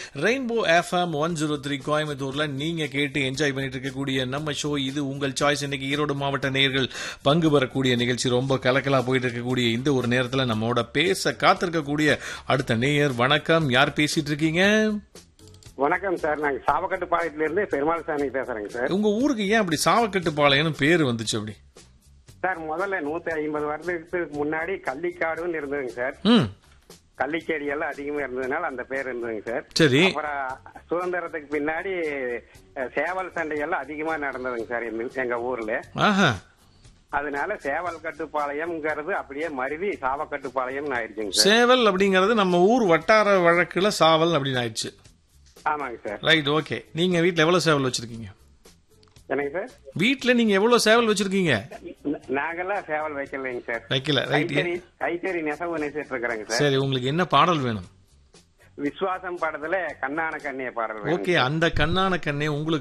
rainbow FM one zero three கோயம்புத்தூர்ல நீங்க கேட்டு என்ஜாய் பண்ணிட்டு இருக்கக்கூடிய நம்ம ஷோ இது உங்கள் சாய்ஸ் இன்னைக்கு ஈரோடு மாவட்ட நேயர்கள் பங்கு பெறக்கூடிய நிகழ்ச்சி ரொம்ப கலக்கலா போயிட்டு இருக்கக்கூடிய இந்த ஒரு நேரத்துல நம்மோட பேச காத்திருக்கக்கூடிய அடுத்த நேயர் வணக்கம் யார் பேசிட்டு இருக்கீங்க வணக்கம் சார் நாங்க சாவக்கட்டுப்பாளையத்துல இருந்து பெருமாள் சாமி பேசுறேங்க சார் உங்க ஊருக்கு ஏன் அப்படி சாவக்கட்டு பாளையம்னு பேர் வந்துச்சு அப்படி சார் முதல்ல நூத்தி ஐம்பது வருடத்துக்கு முன்னாடி கள்ளிக்காடுன்னு இருந்ததுங்க சார் ம் கள்ளிச்செடி எல்லாம் அதிகமா இருந்ததுனால அந்த பேர் இருந்ததுங்க சார் சரி அப்புறம் சுதந்திரத்துக்கு பின்னாடி அஹ், சேவல் சண்டை எல்லாம் அதிகமா நடந்ததுங்க சார் எங்க- எங்க ஊர்ல ஆஹா அதனால சேவல் கட்டுப்பாளையம்ங்கிறது அப்படியே மருவி சாவக்கட்டுப்பாளையம் ஆயிடுச்சுங்க சார் சேவல் அப்படிங்கறது நம்ம ஊர் வட்டார வழக்குல சாவல் அப்படின்னு ஆயிடுச்சு ஆமாங்க சார் ரைட் ஓகே நீங்க வீட்ல எவ்வளவு சேவல் வச்சிருக்கீங்க என்னங்க சார் வீட்ல நீங்க எவ்வளவு சேவல் வச்சிருக்கீங்க ந- நாங்கெல்லாம் சேவல் வைக்கலைங்க சார் வைக்கல ரைட் கைத்தறி கைத்தறி நெசவு நெசிட்டு இருக்கிறேங்க சார் சரி உங்களுக்கு என்ன பாடல் வேணும் விஸ்வாசம் படத்துல கண்ணான கண்ணிய பாடல் வேணுங்க ஓகே அந்த கண்ணான கண்ணே உங்களுக்கு